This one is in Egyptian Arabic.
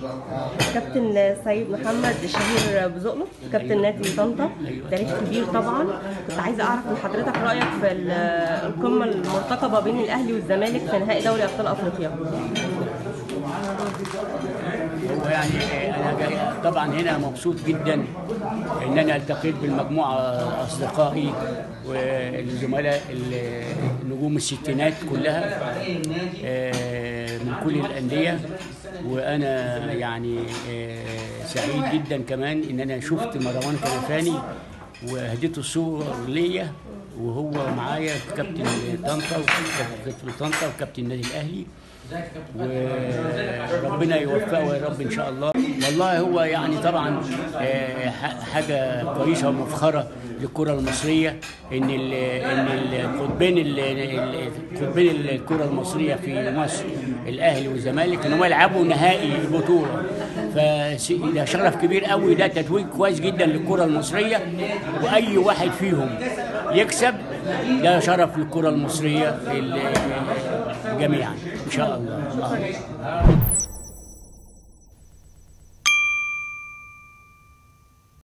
كابتن سيد محمد الشهير بزقلو كابتن نادي طنطا تاريخ كبير طبعا كنت عايزه اعرف من حضرتك رايك في ال- القمه المرتقبه بين الاهلي والزمالك في نهائي دوري ابطال افريقيا هو يعني انا جاي طبعا هنا مبسوط جدا ان انا التقيت بالمجموعه اصدقائي والزملاء ال- نجوم الستينات كلها آه، من كل الانديه وانا يعني آه، سعيد جدا كمان ان انا شفت مروان كنفاني وهديته الصور ليا وهو معايا كابتن طنطا وكابتن طنطا وكابتن النادي الاهلي وربنا يوفقه يا رب ان شاء الله والله هو يعني طبعا آه، ح- حاجه كويسه ومفخره للكره المصريه ان ال ان القطبين ال- ال- قطبين الكره المصريه في مصر الاهلي والزمالك ان هم يلعبوا نهائي البطوله فده شرف كبير قوي ده تتويج كويس جدا للكره المصريه واي واحد فيهم يكسب ده شرف للكره المصريه ال- جميعا ان شاء الله